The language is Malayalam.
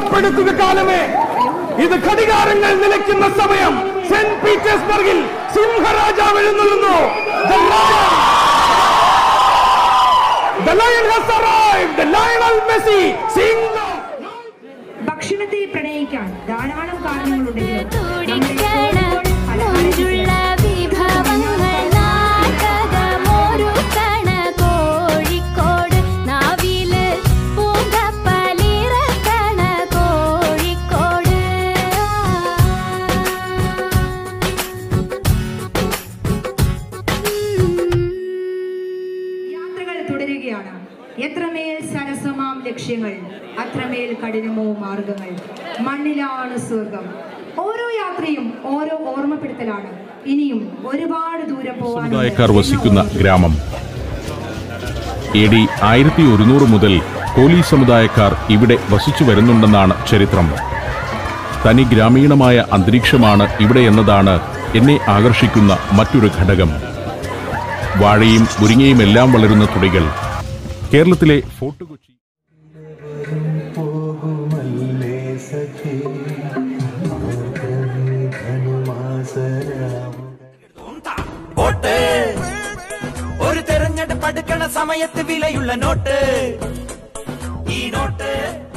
ഓർമ്മപ്പെടുത്തുക കാലമേ ഇത് ഘടികാരങ്ങൾ നിലയ്ക്കുന്ന സമയം സെന്റ് പീറ്റേഴ്സ്ബർഗിൽ സിംഹരാജാവ് എഴുന്നള്ളുന്നു The lion! The lion has arrived! The Lionel Messi! Sing the... ഭക്ഷണത്തെ പ്രണയിക്കാൻ ധാരാളം കാരണങ്ങളുണ്ടെങ്കിലും തുടിക്കണ മൊഞ്ചുള്ള വിഭവങ്ങൾ നാടകമൊരുക്കണ കോഴിക്കോട് നാവില് പൂങ്കപ്പലിറക്കണ കോഴിക്കോട് യാത്രകൾ തുടരുകയാണ് എത്രമേൽ സരസമാം ലക്ഷ്യങ്ങൾ അത്രമേൽ കഠിനമോ മാർഗങ്ങൾ മണ്ണിലാണ് സ്വർഗം ഓരോ യാത്രയും ഓരോ ഓർമ്മപ്പെടുത്തലാണ് ഇനിയും ഒരുപാട് ദൂരം സമുദായക്കാർ പോകാൻ വസിക്കുന്ന ഗ്രാമം എ ഡി ആയിരത്തി ഒരുന്നൂറ് മുതൽ കോലി സമുദായക്കാർ ഇവിടെ വസിച്ചു വരുന്നുണ്ടെന്നാണ് ചരിത്രം തനി ഗ്രാമീണമായ അന്തരീക്ഷമാണ് ഇവിടെ എന്നതാണ് എന്നെ ആകർഷിക്കുന്ന മറ്റൊരു ഘടകം വാഴയും മുരിങ്ങയും എല്ലാം വളരുന്ന തുടികൾ കേരളത്തിലെ ഫോർട്ട് കൊച്ചി പോകുമല്ലേ സഖി ധനുമാസരാമ വോട്ട് ഒരു തെരഞ്ഞെടുപ്പ് അടുക്കണ സമയത്ത് വിലയുള്ള നോട്ട് ഈ നോട്ട്